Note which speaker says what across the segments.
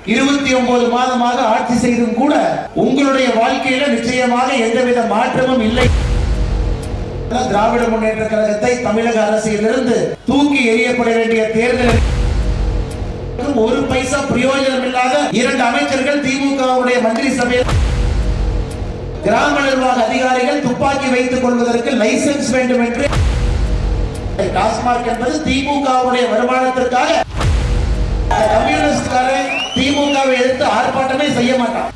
Speaker 1: இருபத்தி ஒன்பது மாதமாக ஆட்சி செய்தும் கூட உங்களுடைய வாழ்க்கையில நிச்சயமாக எந்தவித மாற்றமும் இல்லை திராவிட முன்னேற்ற கழகத்தை தமிழக அரசியலிருந்து தூக்கி எறியப்பட வேண்டிய தேர்தல் ஒரு பைசா பிரயோஜனம் இல்லாத இரண்டு அமைச்சர்கள் திமுகவுடைய மந்திரி சபையில் கிராம நிர்வாக அதிகாரிகள் துப்பாக்கி வைத்துக் கொள்வதற்கு லைசன்ஸ் வேண்டும் என்று டாஸ்மாக் என்பது திமுகவுடைய வருமானத்திற்காக கம்யூனிஸ்ட்காரன் திமுகவை எதிர்த்து ஆர்ப்பாட்டமே செய்ய மாட்டான்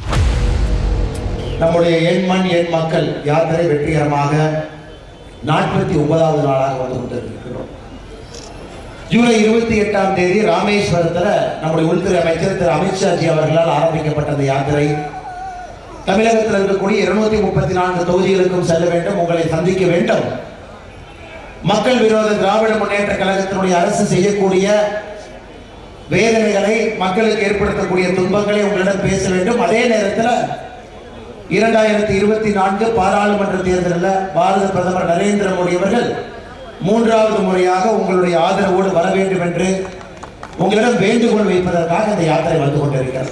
Speaker 1: நம்முடைய எண் மண் எண் மக்கள் யாத்திரை வெற்றிகரமாக நாற்பத்தி ஒன்பதாவது நாளாக வந்து கொண்டிருக்கிறோம் ஜூலை இருபத்தி எட்டாம் தேதி ராமேஸ்வரத்தில் நம்முடைய உள்துறை அமைச்சர் திரு அமித்ஷாஜி அவர்களால் ஆரம்பிக்கப்பட்ட அந்த யாத்திரை தமிழகத்தில் இருக்கக்கூடிய இருநூத்தி முப்பத்தி நான்கு தொகுதிகளுக்கும் செல்ல வேண்டும் உங்களை சந்திக்க வேண்டும் மக்கள் விரோத திராவிட முன்னேற்ற கழகத்தினுடைய அரசு செய்யக்கூடிய வேதனைகளை மக்களுக்கு ஏற்படுத்தக்கூடிய துன்பங்களை உங்களிடம் பேச வேண்டும் அதே நேரத்தில் இரண்டாயிரத்தி இருபத்தி நான்கு பாராளுமன்ற தேர்தலில் பாரத பிரதமர் நரேந்திர மோடி அவர்கள் மூன்றாவது முறையாக உங்களுடைய ஆதரவோடு வர வேண்டும் என்று உங்களிடம் வேண்டுகோள் வைப்பதற்காக இந்த யாத்திரை வந்து கொண்டிருக்கிறது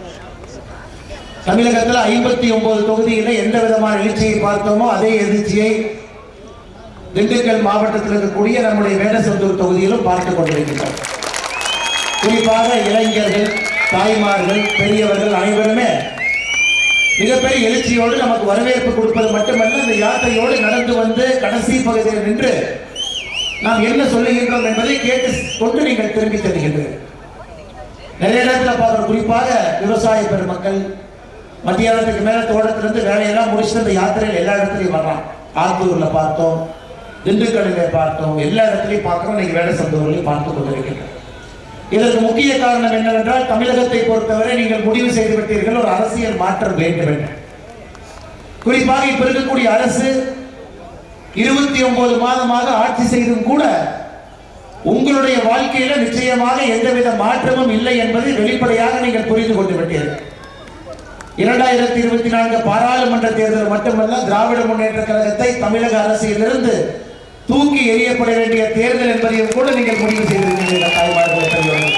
Speaker 1: தமிழகத்தில் ஐம்பத்தி ஒன்பது தொகுதியில் எந்த விதமான எழுச்சியை பார்த்தோமோ அதே எழுச்சியை திண்டுக்கல் மாவட்டத்தில் இருக்கக்கூடிய நம்முடைய வேடசந்தூர் தொகுதியிலும் பார்த்துக் கொண்டிருக்கின்றோம் குறிப்பாக இளைஞர்கள் தாய்மார்கள் பெரியவர்கள் அனைவருமே மிகப்பெரிய எழுச்சியோடு நமக்கு வரவேற்பு கொடுப்பது மட்டுமல்ல இந்த யாத்திரையோடு நடந்து வந்து கடைசி பகுதியில் நின்று நாம் என்ன சொல்லுகின்றோம் என்பதை கேட்டு கொண்டு நீங்கள் திரும்பி தருகின்றீர்கள் நிறைய இடத்துல பார்க்குறோம் குறிப்பாக விவசாய பெருமக்கள் மத்தியானத்துக்கு மேல தோட்டத்திலிருந்து வேலையெல்லாம் முடிச்சுட்டு இந்த யாத்திரையில் எல்லா இடத்துலையும் வர்றான் ஆத்தூர்ல பார்த்தோம் திண்டுக்கல்லிலே பார்த்தோம் எல்லா இடத்துலையும் பார்க்கிறோம் இன்னைக்கு வேலை சந்தூர்லையும் பார்த்து கொண்டிருக்கின்றோம் இதற்கு முக்கிய காரணம் என்னவென்றால் தமிழகத்தை பொறுத்தவரை நீங்கள் முடிவு செய்து விட்டீர்கள் ஒரு அரசியல் மாற்றம் வேண்டும் என்று குறிப்பாக இப்ப இருக்கக்கூடிய அரசு இருபத்தி ஒன்பது மாதமாக ஆட்சி செய்தும் கூட உங்களுடைய வாழ்க்கையில நிச்சயமாக எந்தவித மாற்றமும் இல்லை என்பதை வெளிப்படையாக நீங்கள் புரிந்து கொண்டு விட்டீர்கள் இரண்டாயிரத்தி இருபத்தி நான்கு பாராளுமன்ற தேர்தல் மட்டுமல்ல திராவிட முன்னேற்ற கழகத்தை தமிழக அரசியலிருந்து தூக்கி எறியப்பட வேண்டிய தேர்தல் என்பதையும் கூட நீங்கள் முடிவு செய்திருக்கிறீர்கள் தாய்மார்களே பெரியவர்களே.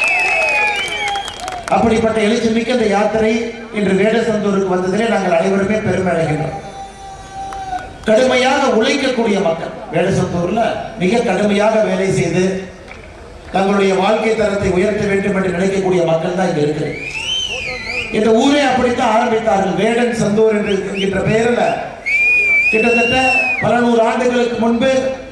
Speaker 1: அப்படிப்பட்ட எழுச்சி மிக்க இந்த யாத்திரை இன்று வேடசந்தூருக்கு வந்ததிலே நாங்கள் அனைவருமே பெருமை அடைகின்றோம் கடுமையாக உழைக்கக்கூடிய மக்கள் வேடசந்தூர்ல மிக கடுமையாக வேலை செய்து தங்களுடைய வாழ்க்கை தரத்தை உயர்த்த வேண்டும் என்று நினைக்கக்கூடிய மக்கள் தான் இங்க இருக்கிறேன் இந்த ஊரே அப்படித்தான் ஆரம்பித்தார்கள் வேடன் சந்தூர் என்று என்கின்ற பெயரில் கிட்டத்தட்ட பல நூறு ஆண்டுகளுக்கு முன்பு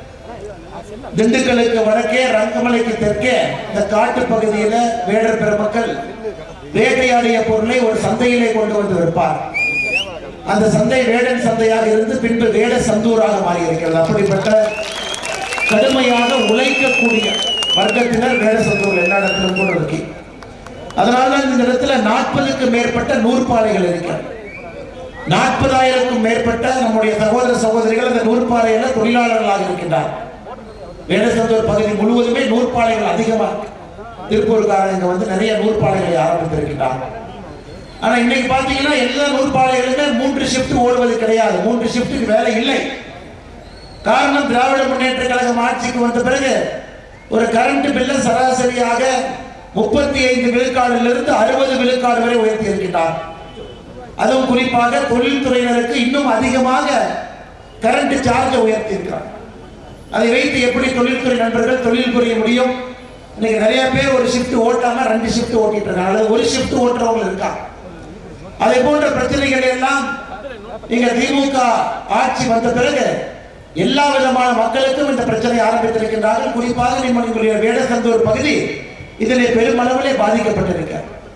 Speaker 1: திண்டுக்கலுக்கு வடக்கே ரங்கமலைக்கு தெற்கே இந்த காட்டு பகுதியில வேடர் பெருமக்கள் வேட்டையாடிய பொருளை ஒரு சந்தையிலே கொண்டு வந்து விற்பார் அந்த சந்தை வேடன் சந்தையாக இருந்து பின்பு வேட சந்தூராக மாறி இருக்கிறது அப்படிப்பட்ட கடுமையாக உழைக்கக்கூடிய வர்க்கத்தினர் வேட சந்தூர் எல்லா இடத்திலும் கூட இருக்கு அதனால்தான் இந்த இடத்துல நாற்பதுக்கு மேற்பட்ட நூற்பாலைகள் இருக்கிறது நாற்பதாயிரக்கும் மேற்பட்ட நம்முடைய சகோதர சகோதரிகள் அந்த நூற்பாலையில தொழிலாளர்களாக இருக்கின்றார் வேடசந்தூர் பகுதி முழுவதுமே நூற்பாலைகள் அதிகமா இருக்கு. திருப்பூர்காரங்க இங்க வந்து நிறைய நூற்பாலைகளை ஆரம்பித்திருக்கின்றார் ஆனா இன்னைக்கு பாத்தீங்கன்னா எல்லா நூற்பாலைகளுமே மூன்று ஷிஃப்ட் ஓடுவது கிடையாது மூன்று ஷிஃப்ட்டுக்கு வேலை இல்லை காரணம் திராவிட முன்னேற்ற கழகம் ஆட்சிக்கு வந்த பிறகு ஒரு கரண்ட் பில்லை சராசரியாக முப்பத்தி ஐந்து விழுக்காடிலிருந்து அறுபது விழுக்காடு வரை உயர்த்தி இருக்கின்றார் அதுவும் குறிப்பாக தொழில்துறையினருக்கு இன்னும் அதிகமாக கரண்ட் சார்ஜ் உயர்த்தி இருக்கிறார் அதை வைத்து எப்படி தொழில்துறை நண்பர்கள் தொழில் புரிய முடியும் இன்னைக்கு நிறைய பேர் ஒரு ஷிஃப்ட் ஓட்டாம ரெண்டு ஷிஃப்ட் ஓட்டிட்டு இருக்காங்க அல்லது ஒரு ஷிஃப்ட் ஓட்டுறவங்க இருக்காங்க அதை போன்ற பிரச்சனைகள் எல்லாம் நீங்க திமுக ஆட்சி வந்த பிறகு எல்லா விதமான மக்களுக்கும் இந்த பிரச்சனை ஆரம்பித்திருக்கின்றார்கள் குறிப்பாக நம்முடைய வேடசந்தூர் பகுதி இதிலே பெருமளவிலே பாதிக்கப்பட்டிருக்க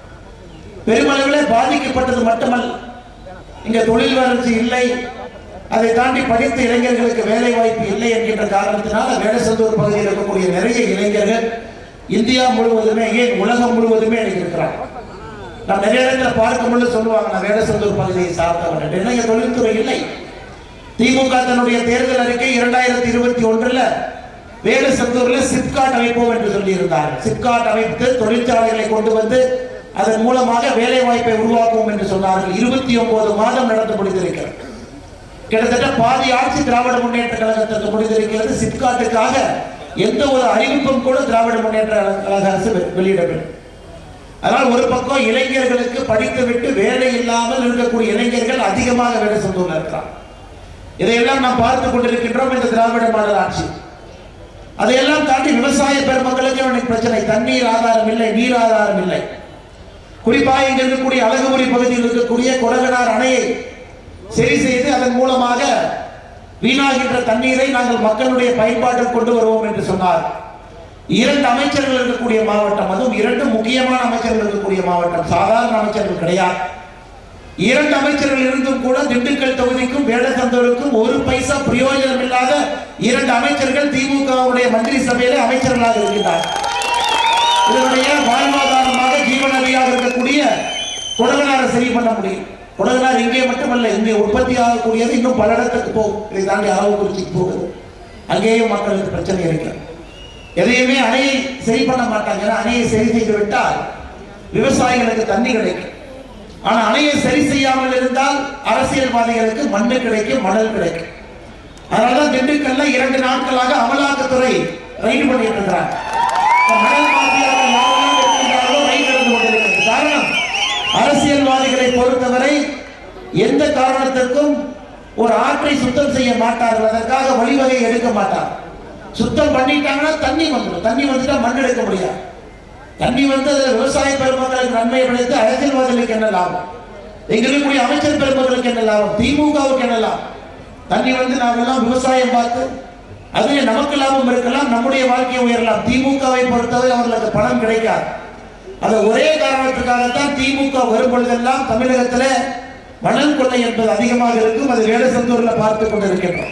Speaker 1: பெருமளவிலே பாதிக்கப்பட்டது மட்டுமல்ல இங்க தொழில் வளர்ச்சி இல்லை அதை தாண்டி படித்த இளைஞர்களுக்கு வேலை வாய்ப்பு இல்லை என்கின்ற காரணத்தினால வேடசந்தூர் பகுதியில் இருக்கக்கூடிய நிறைய இளைஞர்கள் இந்தியா முழுவதுமே ஏன் உலகம் முழுவதுமே இன்னைக்கு இருக்கிறாங்க நான் நிறைய இடத்துல பார்க்கும் பொழுது சொல்லுவாங்க நான் வேடசந்தூர் பகுதியை சார்ந்தவன் என்று. ஏன்னா இங்க தொழில்துறை இல்லை திமுக தன்னுடைய தேர்தல் அறிக்கை இரண்டாயிரத்தி இருபத்தி ஒன்றுல வேடசந்தூர்ல சிப்காட் அமைப்போம் என்று சொல்லியிருந்தார் சிப்காட் அமைத்து தொழிற்சாலைகளை கொண்டு வந்து அதன் மூலமாக வேலை வாய்ப்பை உருவாக்குவோம் என்று சொன்னார்கள் இருபத்தி ஒன்பது மாதம் நடந்து முடிந்திருக்கிறது கிட்டத்தட்ட பாதி ஆட்சி திராவிட முன்னேற்ற கழகத்திற்கு முடிந்திருக்கிறது சிப்காட்டுக்காக எந்த ஒரு அறிவிப்பும் கூட திராவிட முன்னேற்ற கழக அரசு வெ- வெளியிடவில்லை அதனால் ஒரு பக்கம் இளைஞர்களுக்கு படித்துவிட்டு வேலை இல்லாமல் இருக்கக்கூடிய இளைஞர்கள் அதிகமாக வேலை சொந்தூர்ல இருக்கிறார் இதையெல்லாம் நாம் பார்த்து கொண்டிருக்கின்றோம் இந்த திராவிட மாடல் ஆட்சி அதையெல்லாம் தாண்டி விவசாய பெருமக்களுக்கு அவனுக்கு பிரச்சனை தண்ணீர் ஆதாரம் இல்லை நீர் ஆதாரம் இல்லை குறிப்பாக இங்க இருக்கக்கூடிய அழகுமுறை பகுதியில் இருக்கக்கூடிய கொடகனார் அணையை சரி செய்து அதன் மூலமாக வீணாகின்ற தண்ணீரை நாங்கள் மக்களுடைய பயன்பாட்டில் கொண்டு வருவோம் என்று சொன்னார் இரண்டு அமைச்சர்கள் இருக்கக்கூடிய மாவட்டம் அதுவும் இரண்டு முக்கியமான அமைச்சர்கள் இருக்கக்கூடிய மாவட்டம் சாதாரண அமைச்சர்கள் கிடையாது இரண்டு அமைச்சர்கள் இருந்தும் கூட திண்டுக்கல் தொகுதிக்கும் வேடசந்தூருக்கும் ஒரு பைசா பிரயோஜனம் இல்லாத இரண்டு அமைச்சர்கள் திமுகவுடைய மந்திரி சபையிலே அமைச்சர்களாக இருக்கின்றார் இதனுடைய வாழ்வாதாரமாக ஜீவநதியாக இருக்கக்கூடிய குடகனாரை சரி பண்ண முடியும் குடகனார் இங்கே மட்டுமல்ல இங்கே உற்பத்தி ஆகக்கூடியது இன்னும் பல இடத்துக்கு போகும் இதை தாண்டி அரவக்குறிச்சிக்கு போகுது அங்கேயும் மக்களுக்கு பிரச்சனை இருக்கு எதையுமே அணையை சரி பண்ண மாட்டாங்க ஏன்னா அணையை சரி செய்து விட்டால் விவசாயிகளுக்கு தண்ணி கிடைக்கும் ஆனா அணையை சரி செய்யாமல் இருந்தால் அரசியல்வாதிகளுக்கு மண்ணு கிடைக்கும் மணல் கிடைக்கும் அதனாலதான் திண்டுக்கல்ல இரண்டு நாட்களாக அமலாக்கத்துறை ரைடு பண்ணிட்டு இருக்கிறாங்க இந்த மணல் மாஃபியாவை யாரெல்லாம் இருக்கின்றார்களோ ரைடு நடந்து கொண்டிருக்கிறது காரணம் அரசியல்வாதிகளை பொறுத்தவரை எந்த காரணத்திற்கும் ஒரு ஆற்றை சுத்தம் செய்ய மாட்டார்கள் அதற்காக வழிவகை எடுக்க மாட்டார் சுத்தம் பண்ணிட்டாங்கன்னா தண்ணி வந்துடும் தண்ணி வந்துட்டா மண் எடுக்க முடியாது தண்ணி வந்து அது விவசாய பெருமக்களுக்கு நன்மை விளைத்து அரசியல்வாதிகளுக்கு என்ன லாபம் இங்க இருக்கக்கூடிய அமைச்சர் பெருமக்களுக்கு என்ன லாபம் திமுகவுக்கு என்ன லாபம் தண்ணி வந்து நாமெல்லாம் விவசாயம் பார்த்து அதுவே நமக்கு லாபம் இருக்கலாம் நம்முடைய வாழ்க்கையை உயரலாம் திமுகவை பொறுத்தவரை அவர்களுக்கு பணம் கிடைக்காது அது ஒரே காரணத்துக்காகத்தான் திமுக வரும் பொழுதெல்லாம் தமிழகத்தில் மணல் கொள்ளை என்பது அதிகமாக இருக்கும் அது வேடசந்தூர்ல பார்த்து கொண்டிருக்கின்றோம்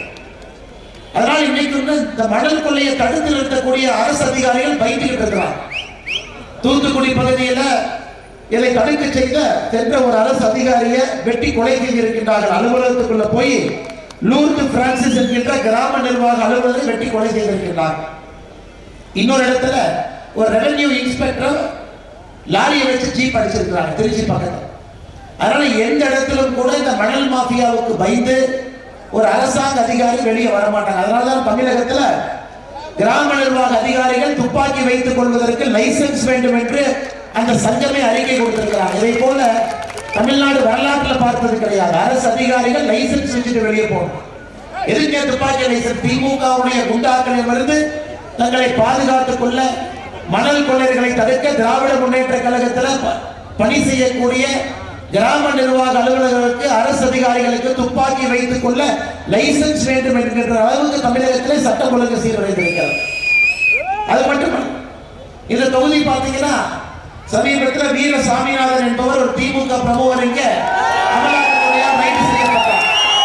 Speaker 1: அதனால் இன்னைக்கு வந்து இந்த மணல் கொள்ளையை தடுத்து நிறுத்தக்கூடிய அரசு அதிகாரிகள் பயந்துகிட்டு இருக்கிறாங்க தூத்துக்குடி பகுதியில இதை தடுக்க செய்த சென்ற ஒரு அரசு அதிகாரியை வெட்டி கொலை செய்திருக்கின்றார்கள் அலுவலகத்துக்குள்ள போய் லூர்து பிரான்சிஸ் என்கின்ற கிராம நிர்வாக அலுவலரை வெட்டி கொலை செய்திருக்கின்றார் இன்னொரு இடத்துல ஒரு ரெவென்யூ இன்ஸ்பெக்டர் லாரியை வச்சு ஜீப் அடிச்சிருக்கிறாங்க திருச்சி பக்கத்துல அதனால எந்த இடத்திலும் கூட இந்த மணல் மாஃபியாவுக்கு பயந்து ஒரு அரசாங்க அதிகாரி வெளியே வர மாட்டாங்க அதனால தான் தமிழகத்துல கிராம நிர்வாக அதிகாரிகள் துப்பாக்கி வைத்துக் கொள்வதற்கு லைசென்ஸ் வேண்டும் என்று அந்த சங்கமே அறிக்கை கொடுத்திருக்கிறாங்க இதை போல தமிழ்நாடு வரலாற்றுல பார்த்தது கிடையாது அரசு அதிகாரிகள் லைசென்ஸ் வச்சுட்டு வெளியே போகணும் எதுக்கே துப்பாக்கி லைசென்ஸ் திமுகவுடைய குண்டாக்களிடமிருந்து தங்களை பாதுகாத்துக் கொள்ள மணல் கொள்ளையர்களை தடுக்க திராவிட முன்னேற்ற கழகத்துல ப- பணி செய்யக்கூடிய கிராம நிர்வாக அலுவலர்களுக்கு அரசு அதிகாரிகளுக்கு துப்பாக்கி வைத்துக் கொள்ள லைசென்ஸ் வேண்டும் என்கின்ற அளவுக்கு தமிழகத்திலே சட்டம் ஒழுங்கு சீர்குலைந்திருக்கிறது அது மட்டுமல்ல இந்த தொகுதி பார்த்தீங்கன்னா சமீபத்தில் வீர சாமிநாதன் என்பவர் ஒரு திமுக பிரமுகர் இங்க அமலாக்கத்துறையால் ரைடு செய்யப்பட்டார்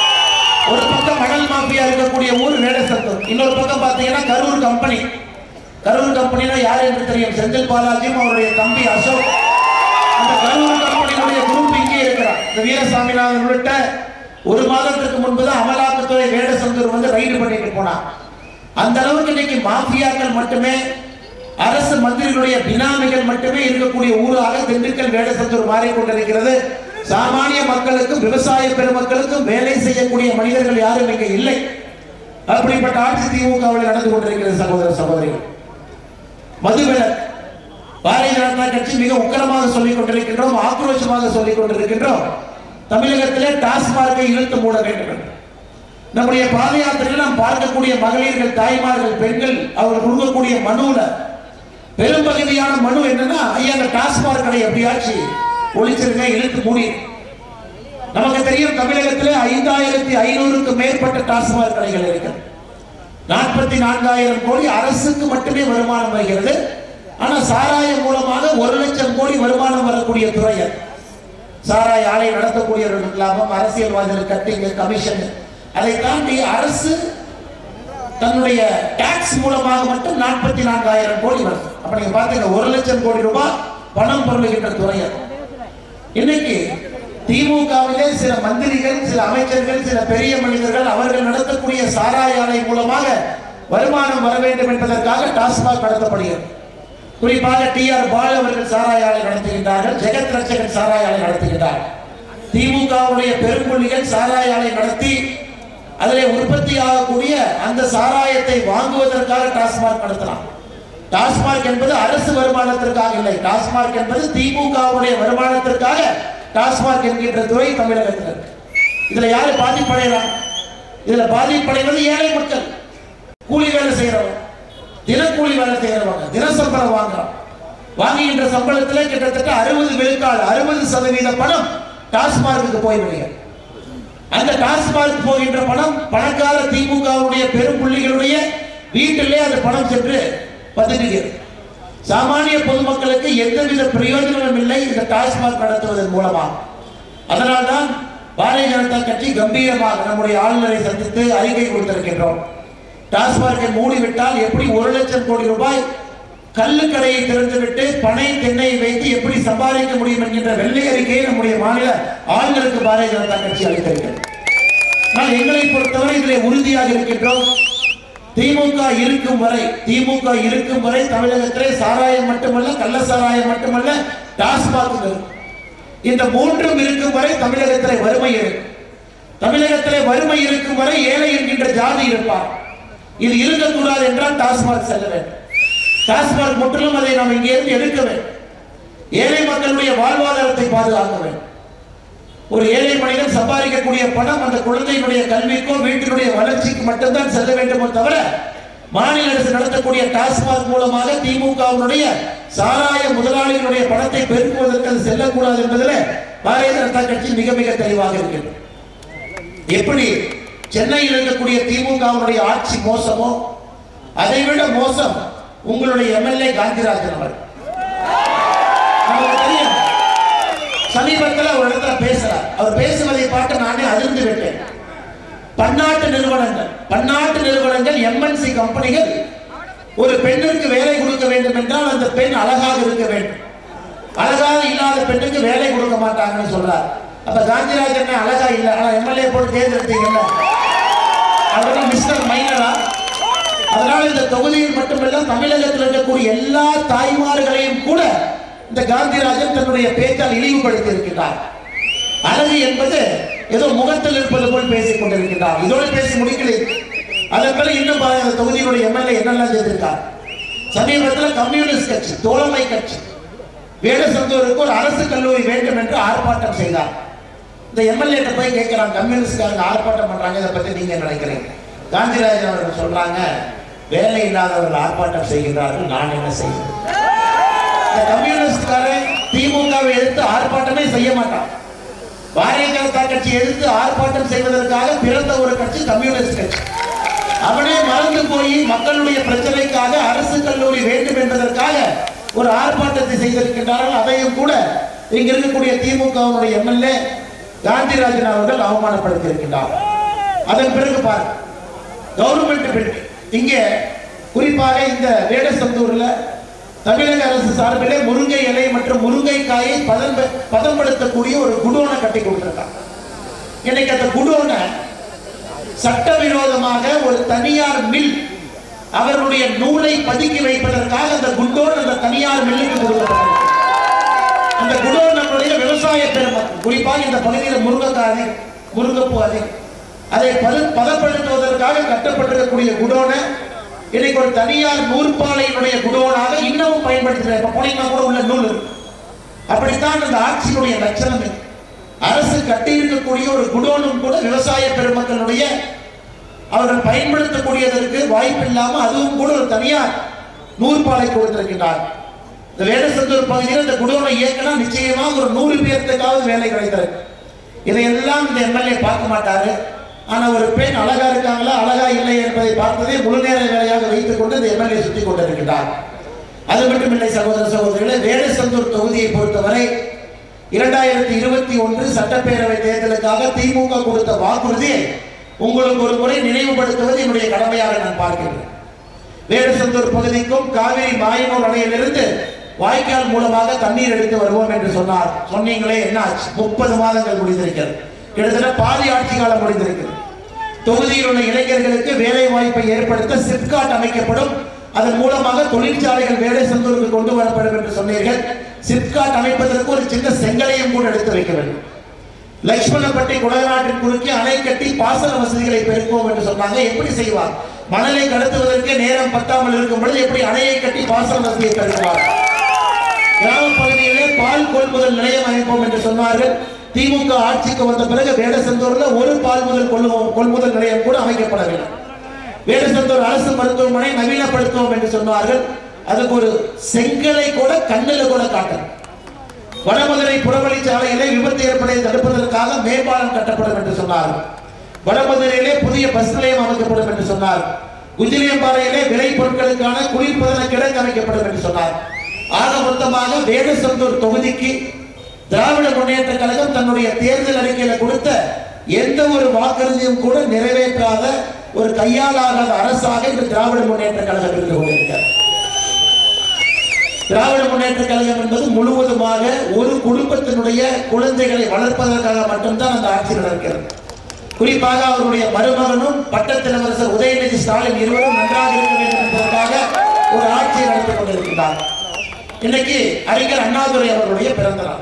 Speaker 1: ஒரு பக்கம் மணல் மாஃபியா இருக்கக்கூடிய ஊர் வேடசத்தூர் இன்னொரு பக்கம் பார்த்தீங்கன்னா கரூர் கம்பெனி கரூர் கம்பெனினா யார் என்று தெரியும் செந்தில் பாலாஜியும் அவருடைய தம்பி அசோக் அந்த கரூர் கம்பெனியுடைய குரூப் இங்கே இருக்கிறார் இந்த வீரசாமிநாதன் உள்ளிட்ட ஒரு மாதத்திற்கு முன்பு தான் அமலாக்கத்துறை வேடசந்தூர் வந்து ரைடு பண்ணிட்டு போனார் அந்த அளவுக்கு இன்னைக்கு மாஃபியாக்கள் மட்டுமே அரசு மந்திரிகளுடைய பினாமிகள் மட்டுமே இருக்கக்கூடிய ஊராக திண்டுக்கல் வேடசந்தூர் மாறிக்கொண்டிருக்கிறது சாமானிய மக்களுக்கும் விவசாய பெருமக்களுக்கும் வேலை செய்யக்கூடிய மனிதர்கள் யாரும் இங்கே இல்லை அப்படிப்பட்ட ஆட்சி திமுகவில் நடந்து கொண்டிருக்கிறது சகோதர சகோதரிகள் மதுவிலக்கு பாரதிய ஜனதா கட்சி மிக உக்கிரமாக சொல்லிக் கொண்டிருக்கின்றோம் ஆக்ரோஷமாக சொல்லிக் கொண்டிருக்கின்றோம் தமிழகத்திலே டாஸ்மார்க்கை இழுத்து மூட வேண்டும் என்று. நம்முடைய பாத யாத்திரையில் நாம் பார்க்கக்கூடிய மகளிர்கள் தாய்மார்கள் பெண்கள் அவர்கள் கொடுக்கக்கூடிய மனுல பெரும்பகுதியான மனு என்னன்னா ஐயா அந்த டாஸ்மார்க் கடை எப்படியாச்சு ஒழிச்சிருங்க இழுத்து மூடி நமக்கு தெரியும் தமிழகத்திலே ஐந்தாயிரத்தி ஐநூறுக்கு மேற்பட்ட டாஸ்மாக் கடைகள் இருக்கிறது நாற்பத்தி நான்காயிரம் கோடி அரசுக்கு மட்டுமே வருமானம் வருகிறது ஆனா சாராயம் மூலமாக ஒரு லட்சம் கோடி வருமானம் வரக்கூடிய துறை அது சாராய ஆலை நடத்தக்கூடியவர்களுக்கு லாபம் அரசியல்வாதிகள் கட்டிங்க கமிஷன் அதை தாண்டி அரசு தன்னுடைய டாக்ஸ் மூலமாக மட்டும் நாற்பத்தி நான்காயிரம் கோடி வருது அப்ப நீங்க பாத்தீங்க ஒரு லட்சம் கோடி ரூபாய் பணம் பொருளுகின்ற துறை அது இன்னைக்கு திமுகவிலே சில மந்திரிகள் சில அமைச்சர்கள் சில பெரிய மனிதர்கள் அவர்கள் நடத்தக்கூடிய சாராய ஆலை மூலமாக வருமானம் வர வேண்டும் என்பதற்காக டாஸ்மாக் நடத்தப்படுகிறது குறிப்பாக டி ஆர் பால் அவர்கள் சாராய ஆலை நடத்துகின்றார்கள் ஜெகத் ரட்சகன் சாராய ஆலை நடத்துகின்றார் திமுகவுடைய பெரும்புள்ளிகள் சாராய ஆலை நடத்தி அதிலே உற்பத்தி ஆகக்கூடிய அந்த சாராயத்தை வாங்குவதற்காக டாஸ்மாக் நடத்தலாம் டாஸ்மார்க் என்பது அரசு வருமானத்திற்காக இல்லை டாஸ்மார்க் என்பது திமுகவுடைய வருமானத்திற்காக டாஸ்மார்க் என்கின்ற துறை தமிழகத்தில் இருக்கு இதுல யாரு பாதிப்படைகிறான் இதுல பாதிப்படைவது ஏழை மக்கள் கூலி வேலை செய்யறவங்க தினக்கூலி வேலை செய்யறவங்க தினசம்பளம் வாங்குறோம் வாங்குகின்ற சம்பளத்திலே கிட்டத்தட்ட அறுபது விழுக்காடு அறுபது சதவீத பணம் டாஸ்மார்க்கு போய்விடுகிறது அந்த டாஸ்மார்க் போகின்ற பணம் பணக்கார திமுகவுடைய பெரும் புள்ளிகளுடைய வீட்டிலே அந்த பணம் சென்று பதுங்குகிறது சாமானிய பொதுமக்களுக்கு எந்தவித பிரயோஜனமும் இல்லை இந்த டாஸ்மாக் நடத்துவதன் மூலமாக அதனால்தான் பாரதிய ஜனதா கட்சி கம்பீரமாக நம்முடைய ஆளுநரை சந்தித்து அறிக்கை கொடுத்திருக்கின்றோம் டாஸ்மார்க்கை மூடிவிட்டால் எப்படி ஒரு லட்சம் கோடி ரூபாய் கள்ளுக்கடையை திறந்துவிட்டு பனை தென்னை வைத்து எப்படி சம்பாதிக்க முடியும் என்கின்ற வெள்ளை அறிக்கையை நம்முடைய மாநில ஆளுநருக்கு பாரதிய ஜனதா கட்சி அளித்திருக்கிறது ஆனால் எங்களை பொறுத்தவரை இதில் உறுதியாக இருக்கின்றோம் திமுக இருக்கும் வரை திமுக இருக்கும் வரை தமிழகத்திலே சாராயம் மட்டுமல்ல கள்ள சாராயம் மட்டுமல்ல டாஸ்மாக் இருக்கும். இந்த மூன்றும் இருக்கும் வரை தமிழகத்திலே வறுமை இருக்கும் தமிழகத்திலே வறுமை இருக்கும் வரை ஏழை என்கின்ற ஜாதி இருப்பார் இது இருக்கக்கூடாது என்றால் டாஸ்மாக் செல்ல வேண்டும் டாஸ்மாக் முற்றிலும் அதை நாம் இங்கிருந்து எடுக்க வேண்டும் ஏழை மக்களுடைய வாழ்வாதாரத்தை பாதுகாக்க வேண்டும் ஒரு ஏழை மனிதன் சம்பாதிக்கக்கூடிய பணம் அந்த குழந்தையினுடைய கல்விக்கோ வீட்டினுடைய வளர்ச்சிக்கு மட்டும்தான் செல்ல வேண்டுமோ தவிர மாநில அரசு நடத்தக்கூடிய டாஸ்மாக் மூலமாக திமுகவினுடைய சாராய முதலாளிகளுடைய பணத்தை பெருக்குவதற்கு அது செல்லக்கூடாது என்பதில் பாரதிய ஜனதா கட்சி மிக மிக தெளிவாக இருக்கிறது எப்படி சென்னையில் இருக்கக்கூடிய திமுகவினுடைய ஆட்சி மோசமோ அதை விட மோசம் உங்களுடைய எம்எல்ஏ காந்திராஜன் அவர் நமக்கு தெரியும் சமீபத்தில் ஒரு இடத்துல பேசுறார் அவர் பேசுவதை பார்த்து நானே அதிர்ந்து விட்டேன் பன்னாட்டு நிறுவனங்கள் பன்னாட்டு நிறுவனங்கள் எம்என்சி கம்பெனிகள் ஒரு பெண்ணிற்கு வேலை கொடுக்க வேண்டும் என்றால் அந்த பெண் அழகாக இருக்க வேண்டும் அழகாக இல்லாத பெண்ணுக்கு வேலை கொடுக்க மாட்டாங்கன்னு சொல்றார் அப்ப காந்திராஜன் அழகா இல்லை ஆனா எம்எல்ஏ போட்டு தேர்ந்தெடுத்தீங்கல்ல அதெல்லாம் மிஸ்டர் மைனரா அதனால இந்த தொகுதியில் மட்டுமல்ல தமிழகத்தில் இருக்கக்கூடிய எல்லா தாய்மார்களையும் கூட இந்த காந்திராஜன் தன்னுடைய பேச்சால் இழிவுபடுத்தி இருக்கின்றார் அழகு என்பது ஏதோ முகத்தில் இருப்பது போல் பேசிக் கொண்டிருக்கின்றார் இதோடு பேசி முடிக்கலை அதன் பிறகு இன்னும் பாருங்க அந்த தொகுதியினுடைய எம்எல்ஏ என்னெல்லாம் செய்திருக்கார் சமீபத்தில் கம்யூனிஸ்ட் கட்சி தோழமை கட்சி வேடசந்தூருக்கு ஒரு அரசு கல்லூரி வேண்டும் என்று ஆர்ப்பாட்டம் செய்தார் இந்த எம்எல்ஏ போய் கேட்கிறாங்க கம்யூனிஸ்ட்காரங்க ஆர்ப்பாட்டம் பண்றாங்க இதை பத்தி நீங்க என்ன நினைக்கிறீங்க காந்திராஜன் அவர்கள் சொல்றாங்க வேலை இல்லாதவர்கள் ஆர்ப்பாட்டம் செய்கின்றார்கள் நான் என்ன செய்வேன் இந்த கம்யூனிஸ்ட்காரன் திமுகவை எதிர்த்து ஆர்ப்பாட்டமே செய்ய மாட்டான் பாரதிய ஜனதா கட்சி எதிர்த்து ஆர்ப்பாட்டம் செய்வதற்காக பிறந்த ஒரு கட்சி கம்யூனிஸ்ட் கட்சி அவனே மறந்து போய் மக்களுடைய பிரச்சனைக்காக அரசு கல்லூரி வேண்டும் என்பதற்காக ஒரு ஆர்ப்பாட்டத்தை செய்திருக்கின்றார்கள் அதையும் கூட இங்க இருக்கக்கூடிய திமுகவினுடைய எம்எல்ஏ காந்திராஜன் அவர்கள் அவமானப்படுத்தி இருக்கின்றார் அதன் பிறகு பாரு கவர்மெண்ட் பில்டிங் இங்கே குறிப்பாக இந்த வேடசந்தூர்ல தமிழக அரசு சார்பிலே முருங்கை இலை மற்றும் முருங்கைக்காயை பதம் பதப்படுத்தக்கூடிய ஒரு குடோனை கட்டி கொடுத்திருக்காங்க இன்னைக்கு அந்த குடோனை சட்டவிரோதமாக ஒரு தனியார் மில் அவர்களுடைய நூலை பதுக்கி வைப்பதற்காக அந்த குடோன் அந்த தனியார் மில்லுக்கு கொடுக்கப்பட்டிருக்கு அந்த குடோன் நம்முடைய விவசாய பெருமக்கள் குறிப்பாக இந்த பகுதியில் முருங்கைக்காய் அதிகம், முருங்கைப்பூ அதிகம் அதை பது பதப்படுத்துவதற்காக கட்டப்பட்டிருக்கக்கூடிய குடோனை இன்னைக்கு ஒரு தனியார் நூற்பாலையினுடைய குடோனாக இன்னமும் பயன்படுத்துகிறார் இப்ப போனீங்கன்னா கூட உள்ள நூல் இருக்கு அப்படித்தான் அந்த ஆட்சியினுடைய லட்சணம் இது. அரசு கட்டியிருக்கக்கூடிய ஒரு குடோனும் கூட விவசாய பெருமக்களுடைய அவர்கள் பயன்படுத்தக்கூடியதற்கு வாய்ப்பு இல்லாம அதுவும் கூட ஒரு தனியார் நூற்பாலை கொடுத்திருக்கின்றார் இந்த வேடசந்தூர் பகுதியில் இந்த குடோனை இயக்கினா நிச்சயமாக ஒரு நூறு பேர்த்துக்காவது வேலை கிடைத்திருக்கு இதையெல்லாம் இந்த எம்எல்ஏ பார்க்க மாட்டாரு ஆனா ஒரு பெண் அழகா இருக்காங்களா அழகா இல்லை என்பதை பார்ப்பதே முழு நேர வேலையாக வைத்துக் கொண்டு இந்த எம்எல்ஏ சுத்தி கொண்டிருக்கிறார் அது மட்டும் இல்லை சகோதர சகோதரிகளே வேடசந்தூர் தொகுதியை பொறுத்தவரை இரண்டாயிரத்தி இருபத்தி ஒன்று சட்டப்பேரவை தேர்தலுக்காக திமுக கொடுத்த வாக்குறுதியை உங்களுக்கு ஒரு முறை நினைவுபடுத்துவது என்னுடைய கடமையாக நான் பார்க்கிறேன் வேடசந்தூர் பகுதிக்கும் காவிரி மாயனூர் அணையிலிருந்து வாய்க்கால் மூலமாக தண்ணீர் எடுத்து வருவோம் என்று சொன்னார் சொன்னீங்களே என்ன ஆச்சு முப்பது மாதங்கள் முடிந்திருக்கிறது கிட்டத்தட்ட பாதி ஆட்சி காலம் முடிந்திருக்கிறது தொகுதியில் உள்ள இளைஞர்களுக்கு வேலை வாய்ப்பை ஏற்படுத்த சிப்காட் அமைக்கப்படும் அதன் மூலமாக தொழிற்சாலைகள் வேலை சந்தூருக்கு கொண்டு வரப்படும் என்று சொன்னீர்கள் சிப்காட் அமைப்பதற்கு ஒரு சின்ன செங்கலையும் கூட எடுத்து வைக்க வேண்டும் லட்சுமணப்பட்டி குடநாட்டின் குறுக்கே அணை கட்டி பாசன வசதிகளை பெருக்குவோம் என்று சொன்னாங்க எப்படி செய்வார் மணலை கடத்துவதற்கு நேரம் பத்தாமல் இருக்கும் பொழுது எப்படி அணையை கட்டி பாசன வசதியை தடுக்கிறார் கிராம பகுதியிலே பால் கொள்முதல் நிலையம் அமைப்போம் என்று சொன்னார்கள் திமுக ஆட்சிக்கு வந்த பிறகு வேடசந்தூர்ல ஒரு பால் முதல் கொள்ளுவோம் கொள்முதல் நிலையம் கூட அமைக்கப்படவில்லை வேடசந்தூர் அரசு மருத்துவமனை நவீனப்படுத்துவோம் என்று சொன்னார்கள் அதுக்கு ஒரு செங்கலை கூட கண்ணில் கூட காட்டல வடமதுரை புறவழிச்சாலையிலே விபத்து ஏற்படுவதை தடுப்பதற்காக மேம்பாலம் கட்டப்படும் என்று சொன்னார்கள் வடமதுரையிலே புதிய பஸ் நிலையம் அமைக்கப்படும் என்று சொன்னார் குஜிலியம்பாறையிலே விலை பொருட்களுக்கான குளிர்பதன கிடங்கு அமைக்கப்படும் என்று சொன்னார் ஆக மொத்தமாக வேடசந்தூர் தொகுதிக்கு திராவிட முன்னேற்ற கழகம் தன்னுடைய தேர்தல் அறிக்கையில கொடுத்த எந்த ஒரு வாக்குறுதியும் கூட நிறைவேற்றாத ஒரு கையாளாகாத அரசாக இந்த திராவிட முன்னேற்ற கழகம் இருந்து கொண்டிருக்கிறது திராவிட முன்னேற்ற கழகம் என்பது முழுவதுமாக ஒரு குடும்பத்தினுடைய குழந்தைகளை வளர்ப்பதற்காக மட்டும்தான் அந்த ஆட்சி நடக்கிறது குறிப்பாக அவருடைய மருமகனும் பட்டத்திலவரசர் உதயநிதி ஸ்டாலின் இருவரும் நன்றாக இருக்க வேண்டும் என்பதற்காக ஒரு ஆட்சியை நடத்தி கொண்டிருக்கிறார் இன்னைக்கு அறிஞர் அண்ணாதுரை அவர்களுடைய பிறந்த நாள்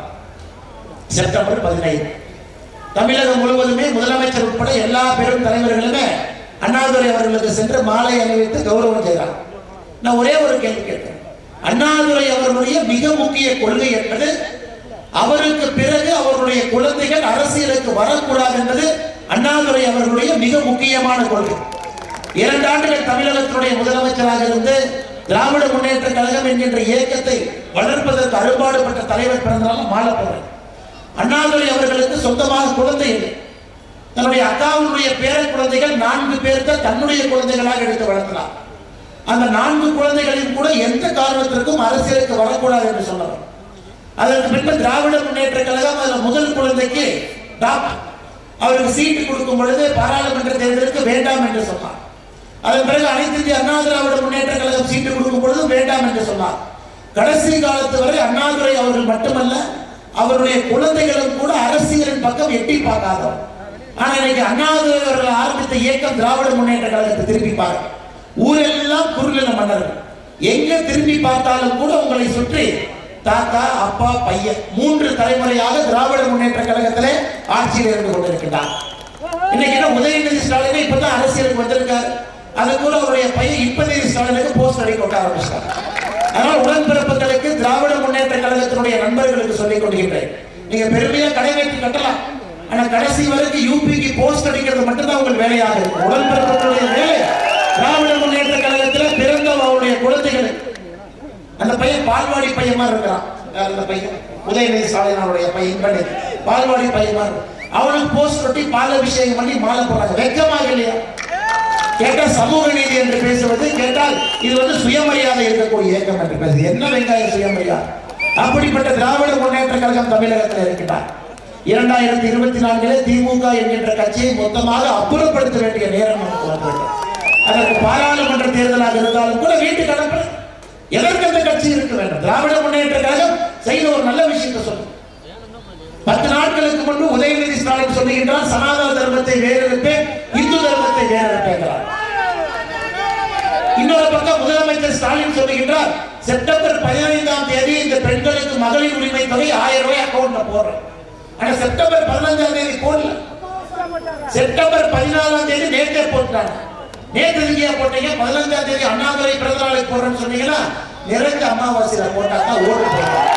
Speaker 1: செப்டம்பர் பதினைந்து தமிழகம் முழுவதுமே முதலமைச்சர் உட்பட எல்லா பெரும் தலைவர்களுமே அண்ணாதுரை அவர்களுக்கு சென்று மாலை அணிவித்து கௌரவம் செய்கிறார் நான் ஒரே ஒரு கேள்வி கேட்கிறேன் அண்ணாதுரை அவர்களுடைய மிக முக்கிய கொள்கை என்பது அவருக்கு பிறகு அவருடைய குழந்தைகள் அரசியலுக்கு வரக்கூடாது என்பது அண்ணாதுரை அவர்களுடைய மிக முக்கியமான கொள்கை இரண்டு ஆண்டுகள் தமிழகத்தினுடைய முதலமைச்சராக இருந்து திராவிட முன்னேற்ற கழகம் என்கின்ற இயக்கத்தை வளர்ப்பதற்கு அரும்பாடுபட்ட தலைவர் பிறந்தனால மாலை போடுறேன் அண்ணாதுரை அவர்களுக்கு சொந்தமாக குழந்தை இல்லை தன்னுடைய அக்காவுடைய பேர குழந்தைகள் நான்கு பேருக்கு தன்னுடைய குழந்தைகளாக எடுத்து வளர்த்தினார் அந்த நான்கு குழந்தைகளையும் கூட எந்த காரணத்திற்கும் அரசியலுக்கு வரக்கூடாது என்று சொன்னார் அதற்கு பின்பு திராவிட முன்னேற்ற கழகம் அதில் முதல் குழந்தைக்கு டாக்டர் அவருக்கு சீட்டு கொடுக்கும் பொழுது பாராளுமன்ற தேர்தலுக்கு வேண்டாம் என்று சொன்னார் அதன் பிறகு அனைத்து இந்திய அண்ணா திராவிட முன்னேற்ற கழகம் சீட்டு கொடுக்கும் பொழுது வேண்டாம் என்று சொன்னார் கடைசி காலத்து வரை அண்ணாதுரை அவர்கள் மட்டுமல்ல அவருடைய குழந்தைகளும் கூட அரசியலின் பக்கம் எட்டி பார்க்காதவர் ஆனா இன்னைக்கு அண்ணாதுரை அவர்கள் ஆரம்பித்த இயக்கம் திராவிட முன்னேற்ற கழகத்தை திருப்பி பாருங்க ஊரெல்லாம் குறுநில மன்னர்கள் எங்க திரும்பி பார்த்தாலும் கூட உங்களை சுற்றி தாத்தா அப்பா பையன் மூன்று தலைமுறையாக திராவிட முன்னேற்ற கழகத்திலே ஆட்சியில் இருந்து கொண்டிருக்கிறார் இன்னைக்கு என்ன உதயநிதி ஸ்டாலின் இப்பதான் அரசியலுக்கு வந்திருக்காரு அது கூட அவருடைய பையன் இப்பதேவி ஸ்டாலினுக்கு போஸ்ட் அடி கொட்ட ஆரம்பிச்சிட்டார் அதனால் உடன்பிறப்புகளுக்கு திராவிட முன்னேற்ற கழகத்தினுடைய நண்பர்களுக்கு சொல்லிக் கொள்கின்றேன் நீங்க பெருமையா கடை வைத்து கட்டலாம் ஆனா கடைசி வரைக்கும் யூபிக்கு போஸ்ட் அடிக்கிறது மட்டும்தான் உங்கள் வேலையாக இருக்கும் உடன்பிறப்புகளுடைய வேலை திராவிட முன்னேற்ற கழகத்தில் பிறந்த அவருடைய குழந்தைகளை அந்த பையன் பால்வாடி பையன் மாதிரி இருக்கிறான் யார் அந்த பையன் உதயநிதி ஸ்டாலின் அவருடைய பையன் பண்ணி பால்வாடி பையன் மாதிரி அவனுக்கு போஸ்ட் ஒட்டி பால் அபிஷேகம் பண்ணி மாலை போறாங்க வெக்கமாக இல்லையா கேட்டால் சமூக நீதி என்று பேசுவது கேட்டால் இது வந்து சுயமரியாதை இருக்கக்கூடிய இயக்கம் என்று பேசுது என்ன வெங்காய சுயமரியாதை அப்படிப்பட்ட திராவிட முன்னேற்ற கழகம் தமிழகத்தில் இருக்கிறார் இரண்டாயிரத்தி இருபத்தி நான்கிலே திமுக என்கின்ற கட்சியை மொத்தமாக அப்புறப்படுத்த வேண்டிய நேரம் நமக்கு வந்துவிட்டது அதற்கு பாராளுமன்ற தேர்தலாக இருந்தாலும் கூட வீட்டுக்கு அனுப்ப எதற்கு அந்த கட்சி இருக்க வேண்டும் திராவிட முன்னேற்ற கழகம் செய்த ஒரு நல்ல விஷயத்தை சொல்லுங்க பத்து நாட்களுக்கு முன்பு உதயநிதி ஸ்டாலின் சொல்லுகின்றார் சனாதன தர்மத்தை வேறெடுப்பேன் இந்து தர்மத்தை வேறெடுப்பேங்கிறார் இன்னொரு பக்கம் முதலமைச்சர் ஸ்டாலின் சொல்லுகின்றார் செப்டம்பர் பதினைந்தாம் தேதி இந்த பெண்களுக்கு மகளிர் உரிமை தொகை ஆயிரம் ரூபாய் அக்கௌண்ட்ல போடுறேன் ஆனா செப்டம்பர் பதினஞ்சாம் தேதி போடல செப்டம்பர் பதினாலாம் தேதி நேற்றே போட்டாங்க நேற்று எங்கேயா போட்டீங்க பதினஞ்சாம் தேதி அண்ணாதுரை பிறந்த நாளுக்கு போடுறேன்னு சொன்னீங்கன்னா நிறைஞ்ச அமாவாசையில போட்டா தான் ஓட்டு போடுறாங்க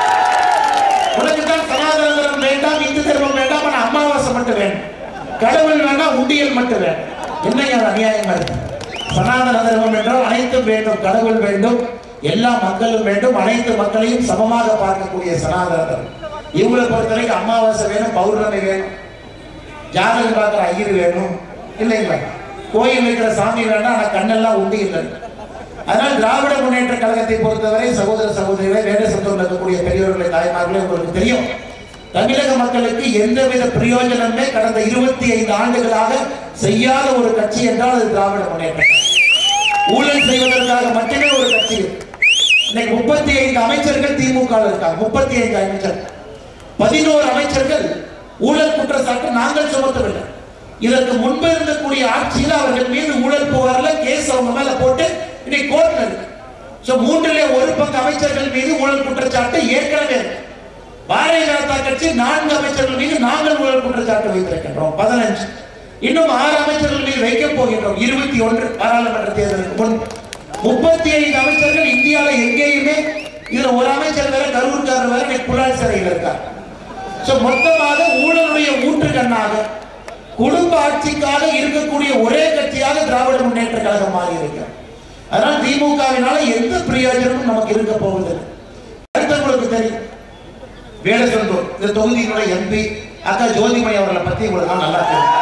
Speaker 1: உனக்கு தான் சனாதன தர்மம் வேண்டாம் இந்து தர்மம் வேண்டாம் ஆனா அமாவாசை மட்டும் வேணும் கடவுள் வேண்டாம் உண்டியல் மட்டும் வேணும் என்னையா அது அநியாயமா இருக்கு சனாதன தர்மம் என்றால் அனைத்தும் வேண்டும் கடவுள் வேண்டும் எல்லா மக்களும் வேண்டும் அனைத்து மக்களையும் சமமாக பார்க்கக்கூடிய சனாதன தர்மம் இவங்களை பொறுத்தவரைக்கும் அமாவாசை வேணும் பௌர்ணமி வேணும் ஜாதகம் பார்க்குற ஐயர் வேணும் இல்லைங்களா கோயில் வைக்கிற சாமி வேண்டாம் ஆனா கண்ணெல்லாம் உண்டி இல்லை அதனால் திராவிட முன்னேற்ற கழகத்தை பொறுத்தவரை சகோதர சகோதரிகளை வேலை சந்தோஷம் இருக்கக்கூடிய பெரியவர்களை தாய்மார்களே உங்களுக்கு தெரியும் தமிழக மக்களுக்கு எந்தவித பிரயோஜனமே கடந்த இருபத்தி ஐந்து ஆண்டுகளாக செய்யாத ஒரு கட்சி என்றால் அது திராவிட முன்னேற்ற கழகம். ஊழல் செய்வதற்காக மட்டுமே ஒரு கட்சி இருக்கு. இன்னைக்கு முப்பத்தி ஐந்து அமைச்சர்கள் திமுக ல இருக்காங்க முப்பத்தி ஐந்து அமைச்சர் பதினோரு அமைச்சர்கள் ஊழல் குற்றச்சாட்டு நாங்கள் சுமத்தவில்லை இதற்கு முன்பு இருக்கக்கூடிய ஆட்சியில் அவர்கள் மீது ஊழல் புகார்ல கேஸ் அவங்க மேல போட்டு இன்னைக்கு கோர்ட்ல இருக்கு சோ மூன்றிலே ஒரு பங்கு அமைச்சர்கள் மீது ஊழல் குற்றச்சாட்டு ஏற்கனவே இருக்கு பாரதிய ஜனதா கட்சி நான்கு அமைச்சர்கள் மீது நாங்கள் ஊழல் குற்றச்சாட்டு வைத்திருக்கின்றோம் பதினஞ்சு இன்னும் ஆறு அமைச்சர்கள் மீது வைக்கப் போகின்றோம் இருபத்தி ஒன்று பாராளுமன்ற தேர்தலுக்கு முன் முப்பத்தி ஐந்து அமைச்சர்கள் இந்தியாவில் எங்கேயுமே இதுல ஒரு அமைச்சர் வேற கரூர்காரர் வேற இன்னைக்கு புலால் சிறையில் இருக்கார் சோ மொத்தமாக ஊழலுடைய ஊற்றுக்கண்ணாக குடும்ப ஆட்சிக்காக இருக்கக்கூடிய ஒரே கட்சியாக திராவிட முன்னேற்ற கழகம் மாறி இருக்கிறார் அதனால் திமுகவினால எந்த பிரயோஜனமும் நமக்கு இருக்க போவதில்லை அடுத்து உங்களுக்கு தெரியும் வேடசந்தூர் இந்த தொகுதியினுடைய எம்பி அக்கா ஜோதிமணி அவர்களை பத்தி உங்களுக்கு தான் நல்லா தெரியும்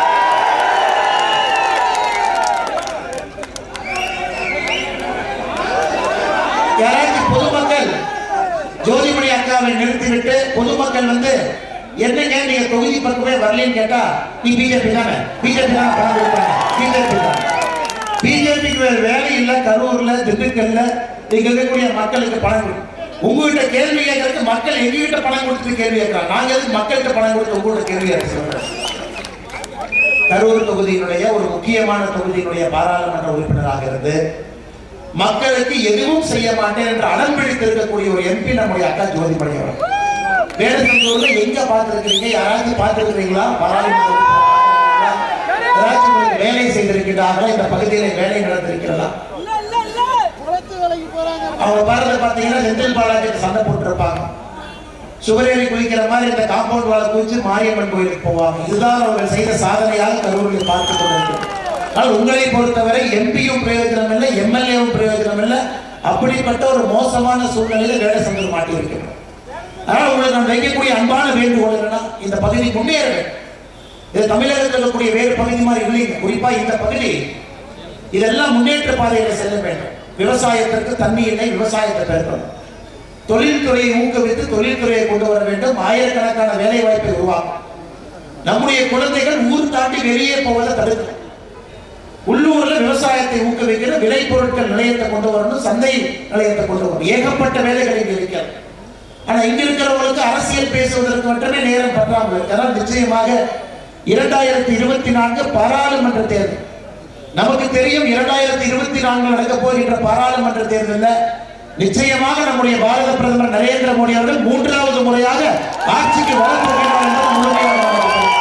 Speaker 1: யாராச்சும் பொதுமக்கள் ஜோதிமணி அக்காவை நிறுத்திவிட்டு பொதுமக்கள் வந்து என்னங்க நீங்க தொகுதி பக்கமே வரலன்னு கேட்டா நீ பிஜேபி தானே பிஜேபி தான் பணம் கொடுப்பாங்க பிஜேபி தான் பிஜேபிக்கு வேற வேலை இல்ல கரூர்ல திண்டுக்கல்ல இங்க இருக்கக்கூடிய மக்களுக்கு பணம் கொடு உங்ககிட்ட கேள்வி கேட்கறதுக்கு மக்கள் எங்ககிட்ட பணம் கொடுத்து கேள்வி கேட்கறாங்க நாங்க எதுக்கு மக்கள்கிட்ட பணம் கொடுத்து உங்ககிட்ட கேள்வி கேட்க சொல்றோம் கரூர் தொகுதியினுடைய ஒரு முக்கியமான தொகுதியினுடைய பாராளுமன்ற உறுப்பினராக இருந்து மக்களுக்கு எதுவும் செய்ய மாட்டேன் என்று அடம் பிடித்திருக்கக்கூடிய ஒரு எம்பி நம்முடைய அக்கா ஜோதிமணி அவர் வேடசந்தூர்ல எங்க பார்த்திருக்கிறீங்க யாராச்சும் பார்த்திருக்கிறீங்களா பாராளுமன்ற உறுப்பினரா? யாராச்சும் உங்களுக்கு வேலை செய்திருக்கிறார்களா இந்த பகுதியில வேலை நடந்திருக்கிறதா
Speaker 2: இல்ல இல்ல இல்ல குளத்து வேலைக்கு போறாங்க
Speaker 1: அவங்க பாரத பார்த்தீங்கன்னா செந்தில் பாலாஜிக்கு சண்டை போட்டுருப்பாங்க சுவரேறி குளிக்கிற மாதிரி இந்த காம்பவுண்ட் வாழ குளிச்சு மாரியம்மன் கோயிலுக்கு போவாங்க இதுதான் அவர்கள் செய்த சாதனையாக கரூரில் பார்த்து கொண்டிருக்கிறோம் ஆனால் உங்களை பொறுத்தவரை எம்பியும் பிரயோஜனம் இல்லை எம்எல்ஏவும் பிரயோஜனம் இல்லை அப்படிப்பட்ட ஒரு மோசமான சூழ்நிலையில வேடசந்தர் மாட்டியிருக்கிறோம் ஆனால் உங்களுக்கு நான் வைக்கக்கூடிய அன்பான வேண்டுகோள் என்னன்னா இந்த பகுதி முன்னேற வேண்டும் இது தமிழகத்தில் இருக்கக்கூடிய வேறு பகுதி மாதிரி இல்லைங்க குறிப்பா இந்த பகுதி இதெல்லாம் முன்னேற்ற பாதையில செல்ல வேண்டும் விவசாயத்திற்கு தண்ணி இல்லை விவசாயத்தை பெருக்கணும் தொழில்துறையை ஊக்குவித்து தொழில்துறையை கொண்டு வர வேண்டும் ஆயிரக்கணக்கான வேலை வாய்ப்பை உருவாக்கும் நம்முடைய குழந்தைகள் ஊர் தாண்டி வெளியே போவதை தடுக்கணும் உள்ளூர்ல விவசாயத்தை ஊக்குவிக்கிற விலை பொருட்கள் நிலையத்தை கொண்டு வரணும் சந்தை நிலையத்தை கொண்டு வரணும் ஏகப்பட்ட வேலைகள் இங்க இருக்கிறது ஆனா இங்க இருக்கிறவங்களுக்கு அரசியல் பேசுவதற்கு மட்டுமே நேரம் பற்றாமல் இருக்கு அதனால் நிச்சயமாக இரண்டாயிரத்தி இருபத்தி நான்கு பாராளுமன்ற தேர்தல் நமக்கு தெரியும் இரண்டாயிரத்தி இருபத்தி நான்கு நடக்க போகின்ற பாராளுமன்ற தேர்தலில் நிச்சயமாக நம்முடைய பாரத பிரதமர் நரேந்திர மோடி அவர்கள் மூன்றாவது முறையாக ஆட்சிக்கு வரப்போகிறார் என்பது முழுமையாக நமக்கு தெரியும்.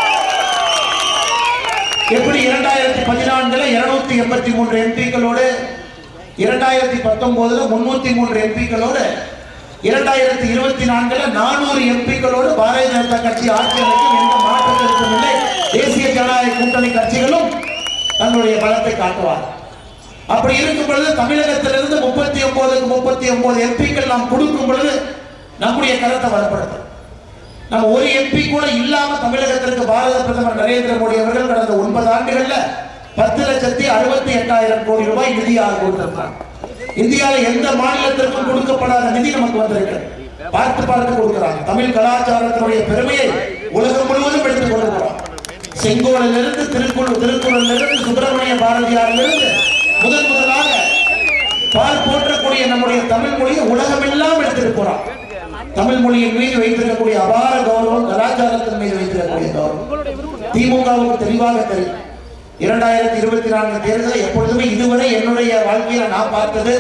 Speaker 1: எப்படி இரண்டாயிரத்தி பதினான்குல இருநூத்தி எண்பத்தி மூன்று எம்பிக்களோடு இரண்டாயிரத்தி பத்தொன்பதுல முன்னூத்தி மூன்று எம்பிக்களோடு இரண்டாயிரத்தி இருபத்தி நான்குல நானூறு எம்பிக்களோடு பாரதிய ஜனதா கட்சி ஆட்சி அமைக்கும் எந்த மாற்றத்திற்கும் இல்லை தேசிய ஜனநாயக கூட்டணி கட்சிகளும் தங்களுடைய பலத்தை காட்டுவார் அப்படி இருக்கும் பொழுது தமிழகத்திலிருந்து முப்பத்தி ஒன்பதுக்கு முப்பத்தி ஒன்பது எம்பிக்கள் நாம் கொடுக்கும் பொழுது நம்முடைய கருத்தை வலுப்படுத்தும் நம்ம ஒரு எம்பி கூட இல்லாம தமிழகத்திற்கு பாரத பிரதமர் நரேந்திர மோடி அவர்கள் கடந்த ஒன்பது ஆண்டுகள்ல பத்து லட்சத்தி அறுபத்தி எட்டாயிரம் கோடி ரூபாய் நிதியாக கொடுத்திருக்கிறார் இந்தியாவில் எந்த மாநிலத்திற்கும் கொடுக்கப்படாத நிதி நமக்கு வந்திருக்கு பார்த்து பார்த்து கொடுக்கிறாங்க தமிழ் கலாச்சாரத்தினுடைய பெருமையை உலகம் முழுவதும் எடுத்துக் கொண்டிருக்கிறோம் செங்கோலிலிருந்து திருக்குறள் திருக்குறளிலிருந்து சுப்பிரமணிய பாரதியாரிலிருந்து முதன் முதலாக பால் போற்றக்கூடிய நம்முடைய தமிழ் மொழியை உலகமெல்லாம் எடுத்துட்டு போறான் தமிழ் மொழியின் மீது வைத்திருக்கக்கூடிய அபார கௌரவம் கலாச்சாரத்தின் மீது வைத்திருக்கக்கூடிய கௌரவம் திமுகவுக்கு தெளிவாக தெரியும் இரண்டாயிரத்தி இருபத்தி நான்கு தேர்தலை எப்பொழுதுமே இதுவரை என்னுடைய வாழ்க்கையில நான் பார்த்தது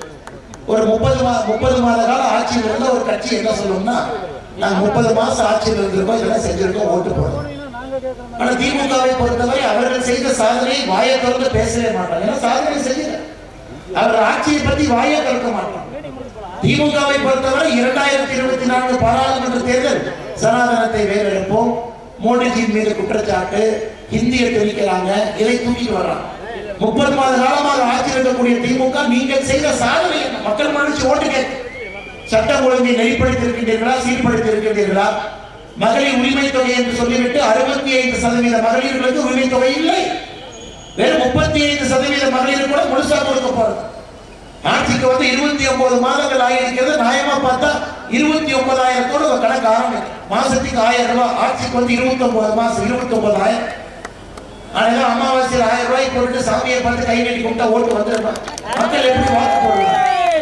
Speaker 1: ஒரு முப்பது மா முப்பது மாத கால ஆட்சியில் இருந்த ஒரு கட்சி என்ன சொல்லும்னா நாங்க முப்பது மாசம் ஆட்சியில் இருந்திருக்கோம் இதெல்லாம் செஞ்சிருக்கோம் ஓட்டு போடுறோம் ஆனா திமுகவை பொறுத்தவரை அவர்கள் செய்த சாதனையை வாயை திறந்து பேசவே மாட்டாங்க ஏன்னா சாதனை செய்யல அவர் ஆட்சியை பத்தி வாயை திறக்க மாட்டாங்க திமுகவை பொறுத்தவரை இரண்டாயிரத்தி இருபத்தி நான்கு பாராளுமன்ற தேர்தல் சனாதனத்தை வேறெடுப்போம் மோடிஜியின் மீது குற்றச்சாட்டு இந்திய திணிக்கிறாங்க இதை தூக்கிட்டு வர்றாங்க முப்பது மாத காலமாக ஆட்சி இருக்கக்கூடிய திமுக நீங்கள் செய்த சாதனை என்ன? மக்கள் மகிழ்ச்சி ஓட்டு கேட்கு சட்டம் ஒழுங்கை நெறிப்படுத்தியிருக்கின்றீர்களா சீர்படுத்தியிருக்கின்றீர்களா மகளிர் உரிமை தொகை என்று சொல்லிவிட்டு அறுபத்தி ஐந்து சதவீத மகளிர்களுக்கு உரிமை தொகை இல்லை வெறும் முப்பத்தி ஐந்து சதவீத மகளிர் கூட முழுசா கொடுக்க போறது ஆட்சிக்கு வந்து இருபத்தி ஒன்பது மாதங்கள் ஆகியிருக்கிறது நியாயமா பார்த்தா இருபத்தி ஒன்பதாயிரத்தோட ஒரு கணக்கு ஆரம்பிக்கும் மாசத்துக்கு ஆயிரம் ரூபாய் ஆட்சிக்கு வந்து இருபத்தி ஒன்பது மாசம் இருபத்தி ஒன்பதாயிரம் அதனால அமாவாசையில் ஆயிரம் ரூபாய் போட்டு சாமியை பார்த்து கை நீட்டி கும்பிட்டா ஓட்டு வந்துருமா மக்கள் எப்படி வாக்கு போடுவாங்க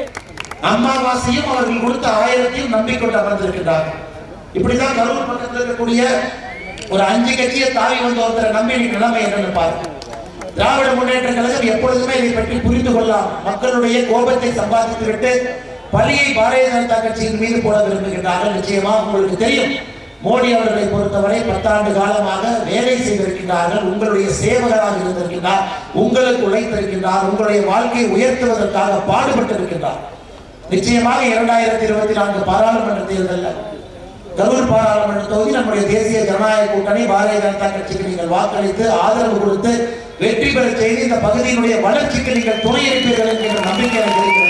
Speaker 1: அமாவாசையும் அவர்கள் கொடுத்த ஆயிரத்தையும் நம்பிக்கொண்டு அமர்ந்திருக்கிறார்கள் இப்படிதான் கரூர் பக்கத்தில் இருக்கக்கூடிய ஒரு அஞ்சு கட்சியை தாவி வந்த ஒருத்தரை நம்பி இன்னைக்கு நிலைமை என்னன்னு பாருங்க திராவிட முன்னேற்ற கழகம் எப்பொழுதுமே இதை பற்றி புரிந்து கொள்ளலாம் மக்களுடைய கோபத்தை சம்பாதித்து விட்டு பழியை பாரதிய ஜனதா கட்சியின் மீது போட விரும்புகின்றார்கள் நிச்சயமா உங்களுக்கு தெரியும் மோடி அவர்களை பொறுத்தவரை பத்தாண்டு காலமாக வேலை செய்திருக்கின்றார்கள் உங்களுடைய சேவகராக இருந்திருக்கின்றார் உங்களுக்கு உழைத்திருக்கின்றார் உங்களுடைய வாழ்க்கையை உயர்த்துவதற்காக பாடுபட்டிருக்கின்றார் நிச்சயமாக இரண்டாயிரத்தி இருபத்தி நான்கு பாராளுமன்ற தேர்தலில் கரூர் பாராளுமன்ற தொகுதி நம்முடைய தேசிய ஜனநாயக கூட்டணி பாரதிய ஜனதா கட்சிக்கு நீங்கள் வாக்களித்து ஆதரவு கொடுத்து வெற்றி பெற செய்து இந்த பகுதியினுடைய வளர்ச்சிக்கு நீங்கள் துணை இருப்பீர்கள் என்கிற நம்பிக்கை எனக்கு இருக்கிறது